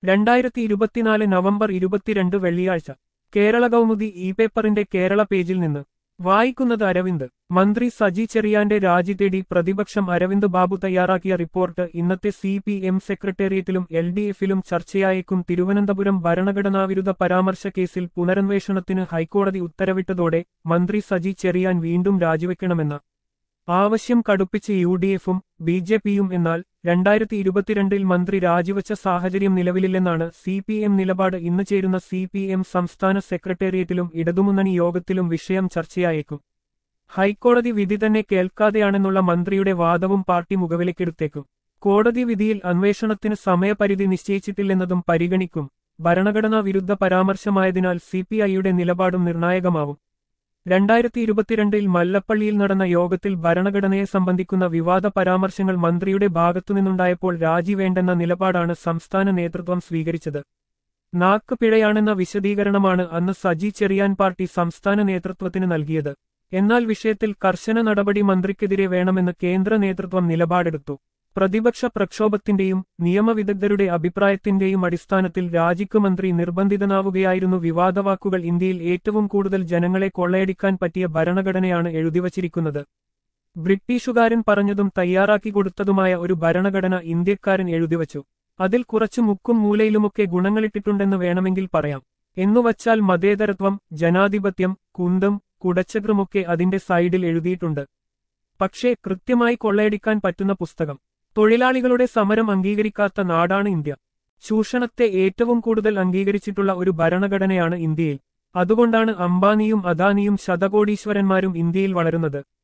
രണ്ടായിരത്തി ഇരുപത്തിനാല് നവംബർ ഇരുപത്തിരണ്ട് വെള്ളിയാഴ്ച കേരള കൗമുദി ഇ പേപ്പറിന്റെ കേരള പേജിൽ നിന്ന് വായിക്കുന്നത് അരവിന്ദ് മന്ത്രി സജി ചെറിയാന്റെ രാജി തേടി പ്രതിപക്ഷം അരവിന്ദ് ബാബു തയ്യാറാക്കിയ റിപ്പോർട്ട് ഇന്നത്തെ സി പി എം സെക്രട്ടേറിയറ്റിലും എൽ ഡി എഫിലും ചർച്ചയായേക്കും തിരുവനന്തപുരം ഭരണഘടനാവിരുദ്ധ പരാമർശ കേസിൽ പുനരന്വേഷണത്തിന് ഹൈക്കോടതി ഉത്തരവിട്ടതോടെ മന്ത്രി സജി ചെറിയാൻ വീണ്ടും രാജിവെക്കണമെന്ന ആവശ്യം കടുപ്പിച്ച് യു ഡി എഫും ബി ജെ പിയും എന്നാൽ രണ്ടായിരത്തി ഇരുപത്തിരണ്ടിൽ മന്ത്രി രാജിവച്ച സാഹചര്യം നിലവിലില്ലെന്നാണ് സി പി എം നിലപാട് ഇന്ന് ചേരുന്ന സി പി എം സംസ്ഥാന സെക്രട്ടേറിയറ്റിലും ഇടതുമുന്നണി യോഗത്തിലും വിഷയം ചർച്ചയായേക്കും ഹൈക്കോടതി വിധി തന്നെ കേൾക്കാതെയാണെന്നുള്ള മന്ത്രിയുടെ വാദവും പാർട്ടി മുഖവിലക്കെടുത്തേക്കും കോടതി വിധിയിൽ അന്വേഷണത്തിന് സമയപരിധി നിശ്ചയിച്ചിട്ടില്ലെന്നതും പരിഗണിക്കും ഭരണഘടനാ വിരുദ്ധ പരാമർശമായതിനാൽ സി പി ഐയുടെ നിലപാടും നിർണായകമാവും രണ്ടായിരത്തി ഇരുപത്തിരണ്ടിൽ മല്ലപ്പള്ളിയിൽ നടന്ന യോഗത്തിൽ ഭരണഘടനയെ സംബന്ധിക്കുന്ന വിവാദ പരാമർശങ്ങൾ മന്ത്രിയുടെ ഭാഗത്തുനിന്നുണ്ടായപ്പോൾ രാജി വേണ്ടെന്ന നിലപാടാണ് സംസ്ഥാന നേതൃത്വം സ്വീകരിച്ചത് നാക്ക് പിഴയാണെന്ന വിശദീകരണമാണ് അന്ന് സജി ചെറിയാൻ പാർട്ടി സംസ്ഥാന നേതൃത്വത്തിന് നൽകിയത് എന്നാൽ വിഷയത്തിൽ കർശന നടപടി മന്ത്രിക്കെതിരെ വേണമെന്ന് കേന്ദ്ര നേതൃത്വം നിലപാടെടുത്തു പ്രതിപക്ഷ പ്രക്ഷോഭത്തിന്റെയും നിയമവിദഗ്ധരുടെ അഭിപ്രായത്തിന്റെയും അടിസ്ഥാനത്തിൽ രാജിക്ക് മന്ത്രി നിർബന്ധിതനാവുകയായിരുന്നു വിവാദവാക്കുകൾ ഇന്ത്യയിൽ ഏറ്റവും കൂടുതൽ ജനങ്ങളെ കൊള്ളയടിക്കാൻ പറ്റിയ ഭരണഘടനയാണ് എഴുതിവച്ചിരിക്കുന്നത് ബ്രിട്ടീഷുകാരൻ പറഞ്ഞതും തയ്യാറാക്കി കൊടുത്തതുമായ ഒരു ഭരണഘടന ഇന്ത്യക്കാരൻ എഴുതിവച്ചു അതിൽ കുറച്ചു മുക്കും മൂലയിലുമൊക്കെ ഗുണങ്ങളിട്ടിട്ടുണ്ടെന്ന് വേണമെങ്കിൽ പറയാം എന്നുവച്ചാൽ മതേതരത്വം ജനാധിപത്യം കുന്തം കുടച്ചക്രമൊക്കെ അതിന്റെ സൈഡിൽ എഴുതിയിട്ടുണ്ട് പക്ഷേ കൃത്യമായി കൊള്ളയടിക്കാൻ പറ്റുന്ന പുസ്തകം തൊഴിലാളികളുടെ സമരം അംഗീകരിക്കാത്ത നാടാണ് ഇന്ത്യ ചൂഷണത്തെ ഏറ്റവും കൂടുതൽ അംഗീകരിച്ചിട്ടുള്ള ഒരു ഭരണഘടനയാണ് ഇന്ത്യയിൽ അതുകൊണ്ടാണ് അംബാനിയും അദാനിയും ശതകോടീശ്വരന്മാരും ഇന്ത്യയിൽ വളരുന്നത്